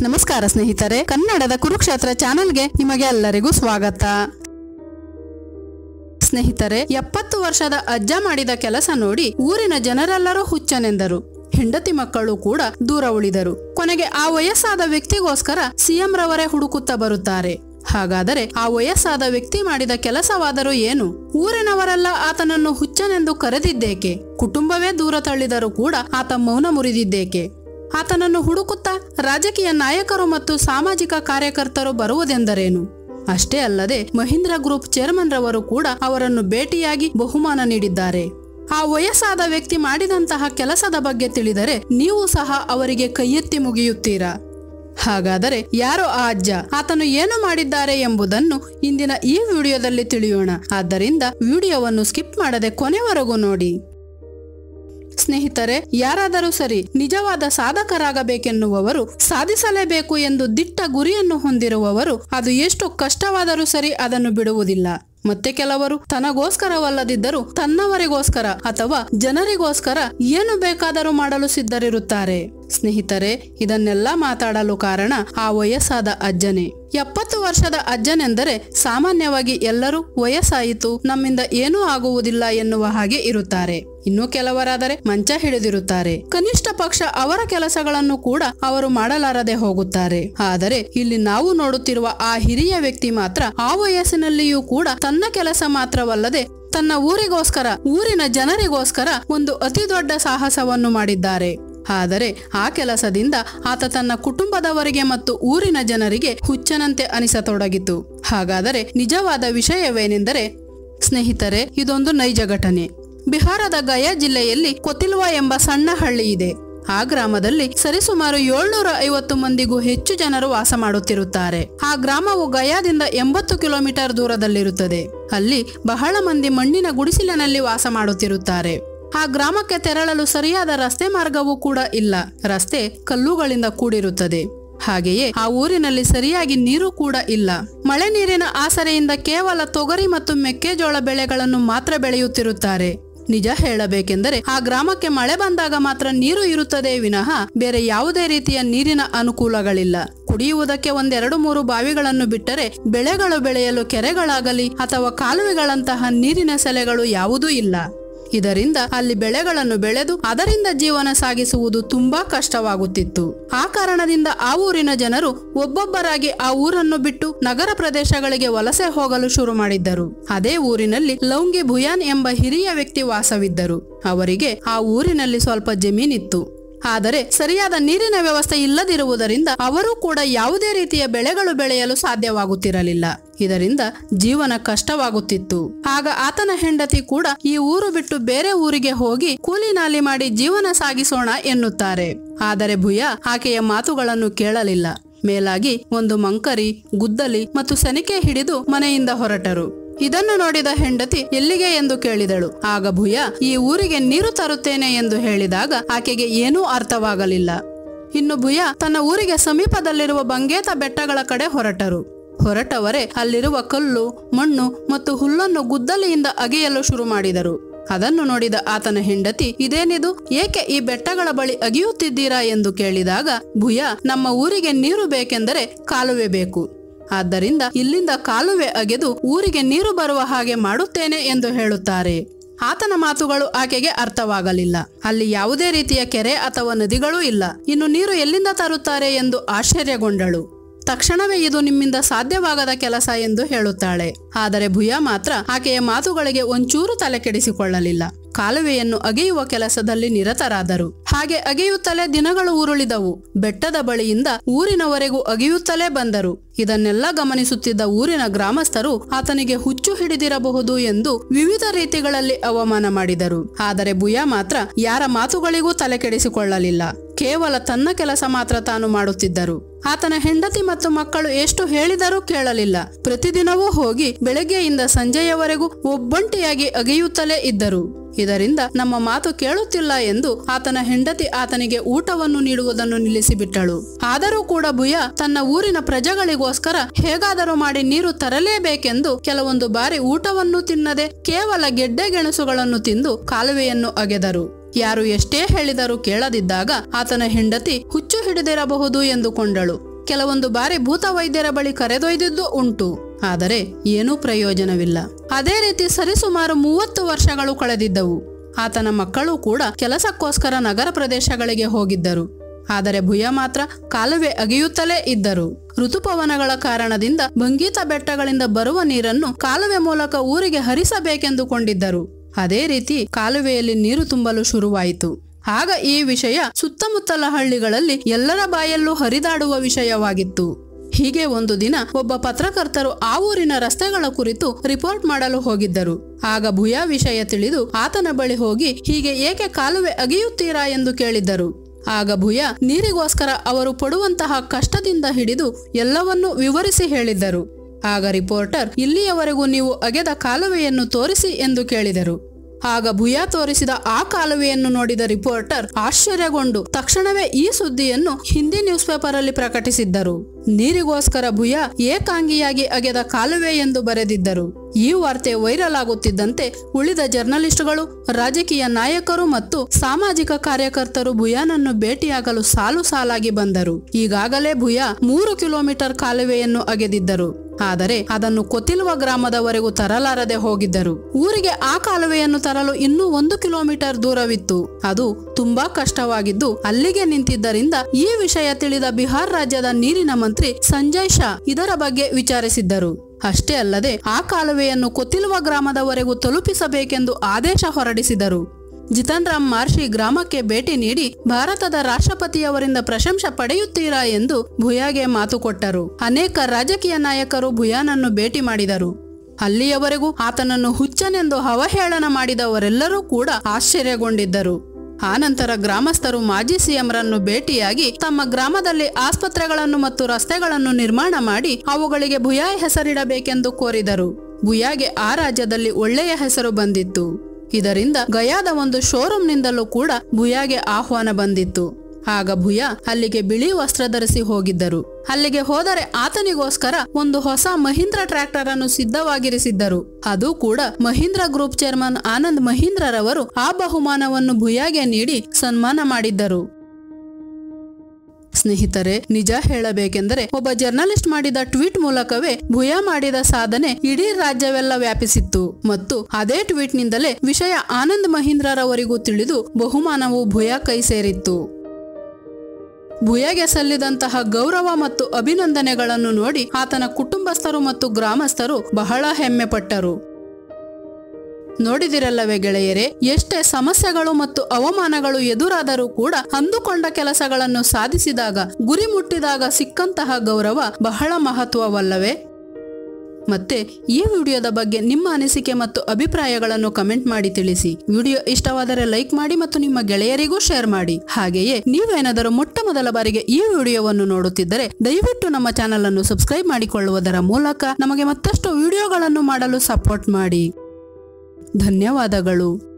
ನಮಸ್ಕಾರ ಸ್ನೇಹಿತರೆ ಕನ್ನಡದ ಕುರುಕ್ಷೇತ್ರ ಚಾನೆಲ್ಗೆ ನಿಮಗೆ ಎಲ್ಲರಿಗೂ ಸ್ವಾಗತ ಸ್ನೇಹಿತರೆ ಎಪ್ಪತ್ತು ವರ್ಷದ ಅಜ್ಜ ಮಾಡಿದ ಕೆಲಸ ನೋಡಿ ಊರಿನ ಜನರೆಲ್ಲರೂ ಹುಚ್ಚನೆಂದರು ಹೆಂಡತಿ ಮಕ್ಕಳು ಕೂಡ ದೂರ ಉಳಿದರು ಕೊನೆಗೆ ಆ ವಯಸ್ಸಾದ ವ್ಯಕ್ತಿಗೋಸ್ಕರ ಸಿಎಂ ರವರೇ ಹುಡುಕುತ್ತಾ ಬರುತ್ತಾರೆ ಹಾಗಾದರೆ ಆ ವಯಸ್ಸಾದ ವ್ಯಕ್ತಿ ಮಾಡಿದ ಕೆಲಸವಾದರೂ ಏನು ಊರಿನವರೆಲ್ಲ ಆತನನ್ನು ಹುಚ್ಚನೆಂದು ಕರೆದಿದ್ದೇಕೆ ಕುಟುಂಬವೇ ದೂರ ತಳ್ಳಿದರೂ ಕೂಡ ಆತ ಮೌನ ಮುರಿದಿದ್ದೇಕೆ ಆತನನ್ನು ಹುಡುಕುತ್ತಾ ರಾಜಕೀಯ ನಾಯಕರು ಮತ್ತು ಸಾಮಾಜಿಕ ಕಾರ್ಯಕರ್ತರು ಬರುವುದೆಂದರೇನು ಅಷ್ಟೇ ಅಲ್ಲದೆ ಮಹೀಂದ್ರ ಗ್ರೂಪ್ ಚೇರ್ಮನ್ ರವರು ಕೂಡ ಅವರನ್ನು ಭೇಟಿಯಾಗಿ ಬಹುಮಾನ ನೀಡಿದ್ದಾರೆ ಆ ವಯಸ್ಸಾದ ವ್ಯಕ್ತಿ ಮಾಡಿದಂತಹ ಕೆಲಸದ ಬಗ್ಗೆ ತಿಳಿದರೆ ನೀವು ಸಹ ಅವರಿಗೆ ಕೈಯೆತ್ತಿ ಮುಗಿಯುತ್ತೀರಾ ಹಾಗಾದರೆ ಯಾರೋ ಆ ಅಜ್ಜ ಆತನು ಏನು ಮಾಡಿದ್ದಾರೆ ಎಂಬುದನ್ನು ಇಂದಿನ ಈ ವಿಡಿಯೋದಲ್ಲಿ ತಿಳಿಯೋಣ ಆದ್ದರಿಂದ ವಿಡಿಯೋವನ್ನು ಸ್ಕಿಪ್ ಮಾಡದೆ ಕೊನೆವರೆಗೂ ನೋಡಿ ಸ್ನೇಹಿತರೆ ಯಾರಾದರೂ ಸರಿ ನಿಜವಾದ ಸಾಧಕರಾಗಬೇಕೆನ್ನುವವರು ಸಾಧಿಸಲೇಬೇಕು ಎಂದು ದಿಟ್ಟ ಗುರಿಯನ್ನು ಹೊಂದಿರುವವರು ಅದು ಎಷ್ಟು ಕಷ್ಟವಾದರೂ ಸರಿ ಅದನ್ನು ಬಿಡುವುದಿಲ್ಲ ಮತ್ತೆ ಕೆಲವರು ತನಗೋಸ್ಕರವಲ್ಲದಿದ್ದರೂ ತನ್ನವರಿಗೋಸ್ಕರ ಅಥವಾ ಜನರಿಗೋಸ್ಕರ ಏನು ಬೇಕಾದರೂ ಮಾಡಲು ಸಿದ್ಧರಿರುತ್ತಾರೆ ಸ್ನೇಹಿತರೆ ಇದನ್ನೆಲ್ಲ ಮಾತಾಡಲು ಕಾರಣ ಆ ವಯಸ್ಸಾದ ಅಜ್ಜನೇ ಎಪ್ಪತ್ತು ವರ್ಷದ ಅಜ್ಜನೆಂದರೆ ಸಾಮಾನ್ಯವಾಗಿ ಎಲ್ಲರೂ ವಯಸ್ಸಾಯಿತು ನಮ್ಮಿಂದ ಏನೂ ಆಗುವುದಿಲ್ಲ ಎನ್ನುವ ಹಾಗೆ ಇರುತ್ತಾರೆ ಇನ್ನು ಕೆಲವರಾದರೆ ಮಂಚ ಹಿಡಿದಿರುತ್ತಾರೆ ಕನಿಷ್ಠ ಪಕ್ಷ ಅವರ ಕೆಲಸಗಳನ್ನು ಕೂಡ ಅವರು ಮಾಡಲಾರದೆ ಹೋಗುತ್ತಾರೆ ಆದರೆ ಇಲ್ಲಿ ನಾವು ನೋಡುತ್ತಿರುವ ಆ ಹಿರಿಯ ವ್ಯಕ್ತಿ ಮಾತ್ರ ಆ ವಯಸ್ಸಿನಲ್ಲಿಯೂ ಕೂಡ ತನ್ನ ಕೆಲಸ ಮಾತ್ರವಲ್ಲದೆ ತನ್ನ ಊರಿಗೋಸ್ಕರ ಊರಿನ ಜನರಿಗೋಸ್ಕರ ಒಂದು ಅತಿ ದೊಡ್ಡ ಸಾಹಸವನ್ನು ಮಾಡಿದ್ದಾರೆ ಆದರೆ ಆ ಕೆಲಸದಿಂದ ಆತ ತನ್ನ ಕುಟುಂಬದವರಿಗೆ ಮತ್ತು ಊರಿನ ಜನರಿಗೆ ಹುಚ್ಚನಂತೆ ಅನಿಸತೊಡಗಿತು ಹಾಗಾದರೆ ನಿಜವಾದ ವಿಷಯವೇನೆಂದರೆ ಸ್ನೇಹಿತರೆ ಇದೊಂದು ನೈಜ ಘಟನೆ ಬಿಹಾರದ ಗಯಾ ಜಿಲ್ಲೆಯಲ್ಲಿ ಕೊತಿಲ್ವಾ ಎಂಬ ಸಣ್ಣ ಹಳ್ಳಿ ಇದೆ ಆ ಗ್ರಾಮದಲ್ಲಿ ಸರಿಸುಮಾರು ಏಳ್ನೂರ ಐವತ್ತು ಮಂದಿಗೂ ಹೆಚ್ಚು ಜನರು ವಾಸ ಮಾಡುತ್ತಿರುತ್ತಾರೆ ಆ ಗ್ರಾಮವು ಗಯಾದಿಂದ ಎಂಬತ್ತು ಕಿಲೋಮೀಟರ್ ದೂರದಲ್ಲಿರುತ್ತದೆ ಅಲ್ಲಿ ಬಹಳ ಮಂದಿ ಮಣ್ಣಿನ ಗುಡಿಸಿಲಿನಲ್ಲಿ ವಾಸ ಮಾಡುತ್ತಿರುತ್ತಾರೆ ಆ ಗ್ರಾಮಕ್ಕೆ ತೆರಳಲು ಸರಿಯಾದ ರಸ್ತೆ ಮಾರ್ಗವೂ ಕೂಡ ಇಲ್ಲ ರಸ್ತೆ ಕಲ್ಲುಗಳಿಂದ ಕೂಡಿರುತ್ತದೆ ಹಾಗೆಯೇ ಆ ಊರಿನಲ್ಲಿ ಸರಿಯಾಗಿ ನೀರು ಕೂಡ ಇಲ್ಲ ಮಳೆ ನೀರಿನ ಆಸರೆಯಿಂದ ಕೇವಲ ತೊಗರಿ ಮತ್ತು ಮೆಕ್ಕೆಜೋಳ ಬೆಳೆಗಳನ್ನು ಮಾತ್ರ ಬೆಳೆಯುತ್ತಿರುತ್ತಾರೆ ನಿಜ ಹೇಳಬೇಕೆಂದರೆ ಆ ಗ್ರಾಮಕ್ಕೆ ಮಳೆ ಬಂದಾಗ ಮಾತ್ರ ನೀರು ಇರುತ್ತದೆ ವಿನಃ ಬೇರೆ ಯಾವುದೇ ರೀತಿಯ ನೀರಿನ ಅನುಕೂಲಗಳಿಲ್ಲ ಕುಡಿಯುವುದಕ್ಕೆ ಒಂದೆರಡು ಮೂರು ಬಾವಿಗಳನ್ನು ಬಿಟ್ಟರೆ ಬೆಳೆಗಳು ಬೆಳೆಯಲು ಕೆರೆಗಳಾಗಲಿ ಅಥವಾ ಕಾಲುವೆಗಳಂತಹ ನೀರಿನ ಸೆಲೆಗಳು ಯಾವುದೂ ಇಲ್ಲ ಇದರಿಂದ ಅಲ್ಲಿ ಬೆಳೆಗಳನ್ನು ಬೆಳೆದು ಅದರಿಂದ ಜೀವನ ಸಾಗಿಸುವುದು ತುಂಬಾ ಕಷ್ಟವಾಗುತ್ತಿತ್ತು ಆ ಕಾರಣದಿಂದ ಆ ಊರಿನ ಜನರು ಒಬ್ಬೊಬ್ಬರಾಗಿ ಆ ಊರನ್ನು ಬಿಟ್ಟು ನಗರ ಪ್ರದೇಶಗಳಿಗೆ ವಲಸೆ ಹೋಗಲು ಶುರು ಮಾಡಿದ್ದರು ಅದೇ ಊರಿನಲ್ಲಿ ಲೌಂಗಿ ಭುಯಾನ್ ಎಂಬ ಹಿರಿಯ ವ್ಯಕ್ತಿ ವಾಸವಿದ್ದರು ಅವರಿಗೆ ಆ ಊರಿನಲ್ಲಿ ಸ್ವಲ್ಪ ಜಮೀನಿತ್ತು ಆದರೆ ಸರಿಯಾದ ನೀರಿನ ವ್ಯವಸ್ಥೆ ಇಲ್ಲದಿರುವುದರಿಂದ ಅವರು ಕೂಡ ಯಾವುದೇ ರೀತಿಯ ಬೆಳೆಗಳು ಬೆಳೆಯಲು ಸಾಧ್ಯವಾಗುತ್ತಿರಲಿಲ್ಲ ಇದರಿಂದ ಜೀವನ ಕಷ್ಟವಾಗುತ್ತಿತ್ತು ಆಗ ಆತನ ಹೆಂಡತಿ ಕೂಡ ಈ ಊರು ಬಿಟ್ಟು ಬೇರೆ ಊರಿಗೆ ಹೋಗಿ ಕೂಲಿ ನಾಲಿ ಮಾಡಿ ಜೀವನ ಸಾಗಿಸೋಣ ಎನ್ನುತ್ತಾರೆ ಆದರೆ ಭುಯ ಆಕೆಯ ಮಾತುಗಳನ್ನು ಕೇಳಲಿಲ್ಲ ಮೇಲಾಗಿ ಒಂದು ಮಂಕರಿ ಗುದ್ದಲಿ ಮತ್ತು ಸನಿಕೆ ಹಿಡಿದು ಮನೆಯಿಂದ ಹೊರಟರು ಇದನ್ನು ನೋಡಿದ ಹೆಂಡತಿ ಎಲ್ಲಿಗೆ ಎಂದು ಕೇಳಿದಳು ಆಗ ಭುಯ ಈ ಊರಿಗೆ ನೀರು ತರುತ್ತೇನೆ ಎಂದು ಹೇಳಿದಾಗ ಆಕೆಗೆ ಏನೂ ಅರ್ಥವಾಗಲಿಲ್ಲ ಇನ್ನು ಭುಯ ತನ್ನ ಊರಿಗೆ ಸಮೀಪದಲ್ಲಿರುವ ಬಂಗೇತ ಬೆಟ್ಟಗಳ ಕಡೆ ಹೊರಟರು ಹೊರಟವರೇ ಅಲ್ಲಿರುವ ಕಲ್ಲು ಮಣ್ಣು ಮತ್ತು ಹುಲ್ಲನ್ನು ಗುದ್ದಲಿಯಿಂದ ಅಗೆಯಲು ಶುರು ಮಾಡಿದರು ಅದನ್ನು ನೋಡಿದ ಆತನ ಹೆಂಡತಿ ಇದೇನಿದು ಏಕೆ ಈ ಬೆಟ್ಟಗಳ ಬಳಿ ಅಗಿಯುತ್ತಿದ್ದೀರಾ ಎಂದು ಕೇಳಿದಾಗ ಭುಯ ನಮ್ಮ ಊರಿಗೆ ನೀರು ಬೇಕೆಂದರೆ ಕಾಲುವೆ ಬೇಕು ಆದ್ದರಿಂದ ಇಲ್ಲಿಂದ ಕಾಲುವೆ ಅಗೆದು ಊರಿಗೆ ನೀರು ಬರುವ ಹಾಗೆ ಮಾಡುತ್ತೇನೆ ಎಂದು ಹೇಳುತ್ತಾರೆ ಆತನ ಮಾತುಗಳು ಆಕೆಗೆ ಅರ್ಥವಾಗಲಿಲ್ಲ ಅಲ್ಲಿ ಯಾವುದೇ ರೀತಿಯ ಕೆರೆ ಅಥವಾ ನದಿಗಳೂ ಇಲ್ಲ ಇನ್ನು ನೀರು ಎಲ್ಲಿಂದ ತರುತ್ತಾರೆ ಎಂದು ಆಶ್ಚರ್ಯಗೊಂಡಳು ತಕ್ಷಣವೇ ಇದು ನಿಮ್ಮಿಂದ ಸಾಧ್ಯವಾಗದ ಕೆಲಸ ಎಂದು ಹೇಳುತ್ತಾಳೆ ಆದರೆ ಭುಯ ಮಾತ್ರ ಆಕೆಯ ಮಾತುಗಳಿಗೆ ಒಂಚೂರು ತಲೆ ಕೆಡಿಸಿಕೊಳ್ಳಲಿಲ್ಲ ಕಾಲುವೆಯನ್ನು ಅಗೆಯುವ ಕೆಲಸದಲ್ಲಿ ನಿರತರಾದರು ಹಾಗೆ ಅಗೆಯುತ್ತಲೇ ದಿನಗಳು ಉರುಳಿದವು ಬೆಟ್ಟದ ಬಳಿಯಿಂದ ಊರಿನವರೆಗೂ ಅಗೆಯುತ್ತಲೇ ಬಂದರು ಇದನ್ನೆಲ್ಲ ಗಮನಿಸುತ್ತಿದ್ದ ಊರಿನ ಗ್ರಾಮಸ್ಥರು ಆತನಿಗೆ ಹುಚ್ಚು ಹಿಡಿದಿರಬಹುದು ಎಂದು ವಿವಿಧ ರೀತಿಗಳಲ್ಲಿ ಅವಮಾನ ಮಾಡಿದರು ಆದರೆ ಭುಯ ಮಾತ್ರ ಯಾರ ಮಾತುಗಳಿಗೂ ತಲೆ ಕೆಡಿಸಿಕೊಳ್ಳಲಿಲ್ಲ ಕೇವಲ ತನ್ನ ಕೆಲಸ ಮಾತ್ರ ತಾನು ಮಾಡುತ್ತಿದ್ದರು ಆತನ ಹೆಂಡತಿ ಮತ್ತು ಮಕ್ಕಳು ಎಷ್ಟು ಹೇಳಿದರೂ ಕೇಳಲಿಲ್ಲ ಪ್ರತಿದಿನವೂ ಹೋಗಿ ಬೆಳಗ್ಗೆಯಿಂದ ಸಂಜೆಯವರೆಗೂ ಒಬ್ಬಂಟಿಯಾಗಿ ಅಗೆಯುತ್ತಲೇ ಇದ್ದರು ಇದರಿಂದ ನಮ್ಮ ಮಾತು ಕೇಳುತ್ತಿಲ್ಲ ಎಂದು ಆತನ ಹೆಂಡತಿ ಆತನಿಗೆ ಊಟವನ್ನು ನೀಡುವುದನ್ನು ನಿಲ್ಲಿಸಿಬಿಟ್ಟಳು ಆದರೂ ಕೂಡ ಭುಯ ತನ್ನ ಊರಿನ ಪ್ರಜೆಗಳಿಗೋಸ್ಕರ ಹೇಗಾದರೂ ಮಾಡಿ ನೀರು ತರಲೇಬೇಕೆಂದು ಕೆಲವೊಂದು ಬಾರಿ ಊಟವನ್ನು ತಿನ್ನದೆ ಕೇವಲ ಗೆಡ್ಡೆ ಗೆಣಸುಗಳನ್ನು ತಿಂದು ಕಾಲುವೆಯನ್ನು ಅಗೆದರು ಯಾರು ಎಷ್ಟೇ ಹೇಳಿದರೂ ಕೇಳದಿದ್ದಾಗ ಆತನ ಹೆಂಡತಿ ಹುಚ್ಚು ಹಿಡಿದಿರಬಹುದು ಎಂದುಕೊಂಡಳು ಕೆಲವೊಂದು ಬಾರಿ ಭೂತ ವೈದ್ಯರ ಬಳಿ ಕರೆದೊಯ್ದಿದ್ದು ಉಂಟು ಆದರೆ ಏನೂ ಪ್ರಯೋಜನವಿಲ್ಲ ಅದೇ ರೀತಿ ಸರಿಸುಮಾರು ಮೂವತ್ತು ವರ್ಷಗಳು ಕಳೆದಿದ್ದವು ಆತನ ಮಕ್ಕಳು ಕೂಡ ಕೆಲಸಕ್ಕೋಸ್ಕರ ನಗರ ಪ್ರದೇಶಗಳಿಗೆ ಹೋಗಿದ್ದರು ಆದರೆ ಭುಯ ಮಾತ್ರ ಕಾಲುವೆ ಅಗೆಯುತ್ತಲೇ ಇದ್ದರು ಋತುಪವನಗಳ ಕಾರಣದಿಂದ ಭಂಗೀತ ಬೆಟ್ಟಗಳಿಂದ ಬರುವ ನೀರನ್ನು ಕಾಲುವೆ ಮೂಲಕ ಊರಿಗೆ ಹರಿಸಬೇಕೆಂದುಕೊಂಡಿದ್ದರು ಅದೇ ರೀತಿ ಕಾಲುವೆಯಲ್ಲಿ ನೀರು ತುಂಬಲು ಶುರುವಾಯಿತು ಆಗ ಈ ವಿಷಯ ಸುತ್ತಮುತ್ತಲ ಹಳ್ಳಿಗಳಲ್ಲಿ ಎಲ್ಲರ ಬಾಯಲ್ಲೂ ಹರಿದಾಡುವ ವಿಷಯವಾಗಿತ್ತು ಹೀಗೆ ಒಂದು ದಿನ ಒಬ್ಬ ಪತ್ರಕರ್ತರು ಆ ಊರಿನ ರಸ್ತೆಗಳ ಕುರಿತು ರಿಪೋರ್ಟ್ ಮಾಡಲು ಹೋಗಿದ್ದರು ಆಗ ಭುಯ ವಿಷಯ ತಿಳಿದು ಆತನ ಬಳಿ ಹೋಗಿ ಹೀಗೆ ಏಕೆ ಕಾಲುವೆ ಅಗೆಯುತ್ತೀರಾ ಎಂದು ಕೇಳಿದ್ದರು ಆಗ ಭುಯ ನೀರಿಗೋಸ್ಕರ ಅವರು ಪಡುವಂತಹ ಕಷ್ಟದಿಂದ ಹಿಡಿದು ಎಲ್ಲವನ್ನೂ ವಿವರಿಸಿ ಹೇಳಿದ್ದರು ಆಗ ರಿಪೋರ್ಟರ್ ಇಲ್ಲಿಯವರೆಗೂ ನೀವು ಅಗೆದ ಕಾಲುವೆಯನ್ನು ತೋರಿಸಿ ಎಂದು ಕೇಳಿದರು ಆಗ ಭುಯ ತೋರಿಸಿದ ಆ ಕಾಲುವೆಯನ್ನು ನೋಡಿದ ರಿಪೋರ್ಟರ್ ಆಶ್ಚರ್ಯಗೊಂಡು ತಕ್ಷಣವೇ ಈ ಸುದ್ದಿಯನ್ನು ಹಿಂದಿ ನ್ಯೂಸ್ ಪೇಪರ್ ಅಲ್ಲಿ ಪ್ರಕಟಿಸಿದ್ದರು ನೀರಿಗೋಸ್ಕರ ಭುಯ ಏಕಾಂಗಿಯಾಗಿ ಅಗೆದ ಕಾಲುವೆ ಎಂದು ಬರೆದಿದ್ದರು ಈ ವಾರ್ತೆ ವೈರಲ್ ಆಗುತ್ತಿದ್ದಂತೆ ಉಳಿದ ಜರ್ನಲಿಸ್ಟ್ಗಳು ರಾಜಕೀಯ ನಾಯಕರು ಮತ್ತು ಸಾಮಾಜಿಕ ಕಾರ್ಯಕರ್ತರು ಭುಯಾನನ್ನು ಭೇಟಿಯಾಗಲು ಸಾಲು ಸಾಲಾಗಿ ಬಂದರು ಈಗಾಗಲೇ ಭುಯ ಮೂರು ಕಿಲೋಮೀಟರ್ ಕಾಲುವೆಯನ್ನು ಅಗೆದಿದ್ದರು ಆದರೆ ಅದನ್ನು ಕೊತಿಲ್ವ ಗ್ರಾಮದವರೆಗೂ ತರಲಾರದೆ ಹೋಗಿದ್ದರು ಊರಿಗೆ ಆ ಕಾಲುವೆಯನ್ನು ತರಲು ಇನ್ನೂ ಒಂದು ಕಿಲೋಮೀಟರ್ ದೂರವಿತ್ತು ಅದು ತುಂಬಾ ಕಷ್ಟವಾಗಿದ್ದು ಅಲ್ಲಿಗೆ ನಿಂತಿದ್ದರಿಂದ ಈ ವಿಷಯ ತಿಳಿದ ಬಿಹಾರ್ ರಾಜ್ಯದ ನೀರಿನ ಮಂತ್ರಿ ಸಂಜಯ್ ಶಾ ಇದರ ಬಗ್ಗೆ ವಿಚಾರಿಸಿದ್ದರು ಅಷ್ಟೇ ಅಲ್ಲದೆ ಆ ಕಾಲುವೆಯನ್ನು ಕೊತಿಲ್ವ ಗ್ರಾಮದವರೆಗೂ ತಲುಪಿಸಬೇಕೆಂದು ಆದೇಶ ಹೊರಡಿಸಿದರು ಜಿತನ್ ರಾಮ್ ಮಾರ್ಷಿ ಗ್ರಾಮಕ್ಕೆ ಭೇಟಿ ನೀಡಿ ಭಾರತದ ರಾಷ್ಟ್ರಪತಿಯವರಿಂದ ಪ್ರಶಂಸೆ ಪಡೆಯುತ್ತೀರಾ ಎಂದು ಭುಯಾಗೆ ಮಾತು ಕೊಟ್ಟರು ಅನೇಕ ರಾಜಕೀಯ ನಾಯಕರು ಭುಯಾನನ್ನು ಭೇಟಿ ಮಾಡಿದರು ಅಲ್ಲಿಯವರೆಗೂ ಆತನನ್ನು ಹುಚ್ಚನೆಂದು ಅವಹೇಳನ ಮಾಡಿದವರೆಲ್ಲರೂ ಕೂಡ ಆಶ್ಚರ್ಯಗೊಂಡಿದ್ದರು ಆನಂತರ ಗ್ರಾಮಸ್ಥರು ಮಾಜಿ ಸಿಎಂರನ್ನು ಭೇಟಿಯಾಗಿ ತಮ್ಮ ಗ್ರಾಮದಲ್ಲಿ ಆಸ್ಪತ್ರೆಗಳನ್ನು ಮತ್ತು ರಸ್ತೆಗಳನ್ನು ನಿರ್ಮಾಣ ಮಾಡಿ ಅವುಗಳಿಗೆ ಭುಯಾಯ್ ಹೆಸರಿಡಬೇಕೆಂದು ಕೋರಿದರು ಭುಯಾಗೆ ಆ ರಾಜ್ಯದಲ್ಲಿ ಒಳ್ಳೆಯ ಹೆಸರು ಬಂದಿತ್ತು ಇದರಿಂದ ಗಯಾದ ಒಂದು ಶೋರೂಮ್ನಿಂದಲೂ ಕೂಡ ಭುಯಾಗೆ ಆಹ್ವಾನ ಬಂದಿತ್ತು ಆಗ ಭುಯ ಅಲ್ಲಿಗೆ ಬಿಳಿ ವಸ್ತ್ರ ಧರಿಸಿ ಹೋಗಿದ್ದರು ಅಲ್ಲಿಗೆ ಹೋದರೆ ಆತನಿಗೋಸ್ಕರ ಒಂದು ಹೊಸ ಮಹೀಂದ್ರ ಟ್ರ್ಯಾಕ್ಟರ್ ಅನ್ನು ಸಿದ್ಧವಾಗಿರಿಸಿದ್ದರು ಅದು ಕೂಡ ಮಹೀಂದ್ರ ಗ್ರೂಪ್ ಚೇರ್ಮನ್ ಆನಂದ್ ಮಹೀಂದ್ರರವರು ಆ ಬಹುಮಾನವನ್ನು ಭುಯಾಗೆ ನೀಡಿ ಸನ್ಮಾನ ಮಾಡಿದ್ದರು ಸ್ನೇಹಿತರೆ ನಿಜ ಹೇಳಬೇಕೆಂದರೆ ಒಬ್ಬ ಜರ್ನಲಿಸ್ಟ್ ಮಾಡಿದ ಟ್ವೀಟ್ ಮೂಲಕವೇ ಭುಯ ಮಾಡಿದ ಸಾಧನೆ ಇಡೀ ರಾಜ್ಯವೆಲ್ಲ ವ್ಯಾಪಿಸಿತ್ತು ಮತ್ತು ಅದೇ ಟ್ವೀಟ್ನಿಂದಲೇ ವಿಷಯ ಆನಂದ್ ಮಹೀಂದ್ರರವರಿಗೂ ತಿಳಿದು ಬಹುಮಾನವು ಭುಯ ಕೈ ಸೇರಿತ್ತು ಭುಯಗೆ ಸಲ್ಲಿದಂತಹ ಗೌರವ ಮತ್ತು ಅಭಿನಂದನೆಗಳನ್ನು ನೋಡಿ ಆತನ ಕುಟುಂಬಸ್ಥರು ಮತ್ತು ಗ್ರಾಮಸ್ಥರು ಬಹಳ ಹೆಮ್ಮೆ ಪಟ್ಟರು ನೋಡಿದಿರಲ್ಲವೇ ಗೆಳೆಯರೆ ಎಷ್ಟೇ ಸಮಸ್ಯೆಗಳು ಮತ್ತು ಅವಮಾನಗಳು ಎದುರಾದರೂ ಕೂಡ ಅಂದುಕೊಂಡ ಕೆಲಸಗಳನ್ನು ಸಾಧಿಸಿದಾಗ ಗುರಿ ಮುಟ್ಟಿದಾಗ ಸಿಕ್ಕಂತಹ ಗೌರವ ಬಹಳ ಮಹತ್ವವಲ್ಲವೇ ಮತ್ತೆ ಈ ವಿಡಿಯೋದ ಬಗ್ಗೆ ನಿಮ್ಮ ಅನಿಸಿಕೆ ಮತ್ತು ಅಭಿಪ್ರಾಯಗಳನ್ನು ಕಮೆಂಟ್ ಮಾಡಿ ತಿಳಿಸಿ ವಿಡಿಯೋ ಇಷ್ಟವಾದರೆ ಲೈಕ್ ಮಾಡಿ ಮತ್ತು ನಿಮ್ಮ ಗೆಳೆಯರಿಗೂ ಶೇರ್ ಮಾಡಿ ಹಾಗೆಯೇ ನೀವೇನಾದರೂ ಮೊಟ್ಟ ಮೊದಲ ಬಾರಿಗೆ ಈ ವಿಡಿಯೋವನ್ನು ನೋಡುತ್ತಿದ್ದರೆ ದಯವಿಟ್ಟು ನಮ್ಮ ಚಾನಲ್ ಅನ್ನು ಸಬ್ಸ್ಕ್ರೈಬ್ ಮಾಡಿಕೊಳ್ಳುವುದರ ಮೂಲಕ ನಮಗೆ ಮತ್ತಷ್ಟು ವಿಡಿಯೋಗಳನ್ನು ಮಾಡಲು ಸಪೋರ್ಟ್ ಮಾಡಿ ಧನ್ಯವಾದಗಳು